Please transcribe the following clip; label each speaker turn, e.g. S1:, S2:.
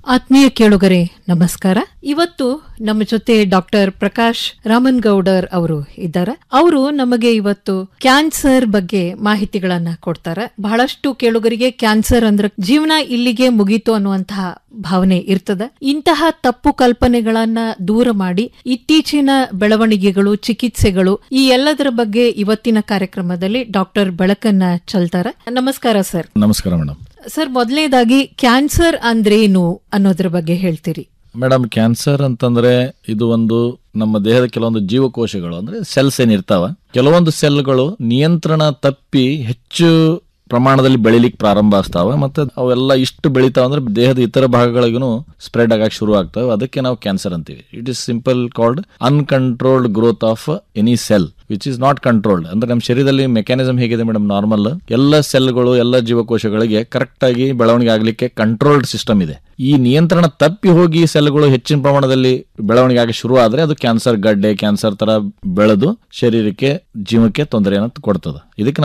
S1: ಆತ್ಮೀಯ ಕೇಳುಗರೆ ನಮಸ್ಕಾರ ಇವತ್ತು ನಮ್ಮ ಜೊತೆ ಡಾಕ್ಟರ್ ಪ್ರಕಾಶ್ ರಾಮನ್ ಗೌಡರ್ ಅವರು ಇದ್ದಾರೆ ಅವರು ನಮಗೆ ಇವತ್ತು ಕ್ಯಾನ್ಸರ್ ಬಗ್ಗೆ ಮಾಹಿತಿಗಳನ್ನ ಕೊಡ್ತಾರೆ ಬಹಳಷ್ಟು ಕೇಳುಗರಿಗೆ ಕ್ಯಾನ್ಸರ್ ಅಂದ್ರೆ ಜೀವನ ಇಲ್ಲಿಗೆ ಮುಗೀತು ಅನ್ನುವಂತಹ ಭಾವನೆ ಇರ್ತದ ಇಂತಹ ತಪ್ಪು ಕಲ್ಪನೆಗಳನ್ನ ದೂರ ಮಾಡಿ ಇತ್ತೀಚಿನ ಬೆಳವಣಿಗೆಗಳು ಚಿಕಿತ್ಸೆಗಳು ಈ ಎಲ್ಲದರ ಬಗ್ಗೆ ಇವತ್ತಿನ ಕಾರ್ಯಕ್ರಮದಲ್ಲಿ ಡಾಕ್ಟರ್ ಬೆಳಕನ್ನ ಚೆಲ್ತಾರೆ ನಮಸ್ಕಾರ ಸರ್
S2: ನಮಸ್ಕಾರ ಮೇಡಮ್
S1: ಸರ್ ಮೊದಲನೇದಾಗಿ ಕ್ಯಾನ್ಸರ್ ಅಂದ್ರೇನು ಅನ್ನೋದ್ರ ಬಗ್ಗೆ ಹೇಳ್ತೀರಿ
S2: ಮೇಡಮ್ ಕ್ಯಾನ್ಸರ್ ಅಂತಂದ್ರೆ ಇದು ಒಂದು ನಮ್ಮ ದೇಹದ ಕೆಲವೊಂದು ಜೀವಕೋಶಗಳು ಅಂದ್ರೆ ಸೆಲ್ಸ್ ಏನಿರ್ತಾವ ಕೆಲವೊಂದು ಸೆಲ್ಗಳು ನಿಯಂತ್ರಣ ತಪ್ಪಿ ಹೆಚ್ಚು ಪ್ರಮಾಣದಲ್ಲಿ ಬೆಳಿಲಿಕ್ಕೆ ಪ್ರಾರಂಭ ಆಗ್ತಾವ ಮತ್ತೆ ಅವೆಲ್ಲ ಇಷ್ಟು ಬೆಳಿತಾವ ಅಂದ್ರೆ ದೇಹದ ಇತರ ಭಾಗಗಳಿಗೂ ಸ್ಪ್ರೆಡ್ ಆಗಕ್ಕೆ ಶುರು ಆಗ್ತವೆ ಅದಕ್ಕೆ ನಾವು ಕ್ಯಾನ್ಸರ್ ಅಂತೀವಿ it is simple called uncontrolled growth of any cell which is not controlled ಅಂದ್ರೆ ನಮ್ಮ ಶರೀರದಲ್ಲಿ ಮೆಕ್ಯಾನಿಸಮ್ ಹೇಗಿದೆ ಮೇಡಮ್ ನಾರ್ಮಲ್ ಎಲ್ಲ ಸೆಲ್ಗಳು ಎಲ್ಲ ಜೀವಕೋಶಗಳಿಗೆ ಕರೆಕ್ಟ್ ಆಗಿ ಬೆಳವಣಿಗೆ ಆಗಲಿಕ್ಕೆ ಕಂಟ್ರೋಲ್ಡ್ ಸಿಸ್ಟಮ್ ಇದೆ ಈ ನಿಯಂತ್ರಣ ತಪ್ಪಿ ಹೋಗಿ ಸೆಲ್ಗಳು ಹೆಚ್ಚಿನ ಪ್ರಮಾಣದಲ್ಲಿ ಬೆಳವಣಿಗೆ ಆಗಿ ಶುರು ಆದ್ರೆ ಅದು ಕ್ಯಾನ್ಸರ್ ಗಡ್ಡೆ ಕ್ಯಾನ್ಸರ್ ತರ ಬೆಳೆದು ಶರೀರಕ್ಕೆ ಜೀವಕ್ಕೆ ತೊಂದರೆಯನ್ನು ಕೊಡ್ತದೆ ಇದಕ್ಕೆ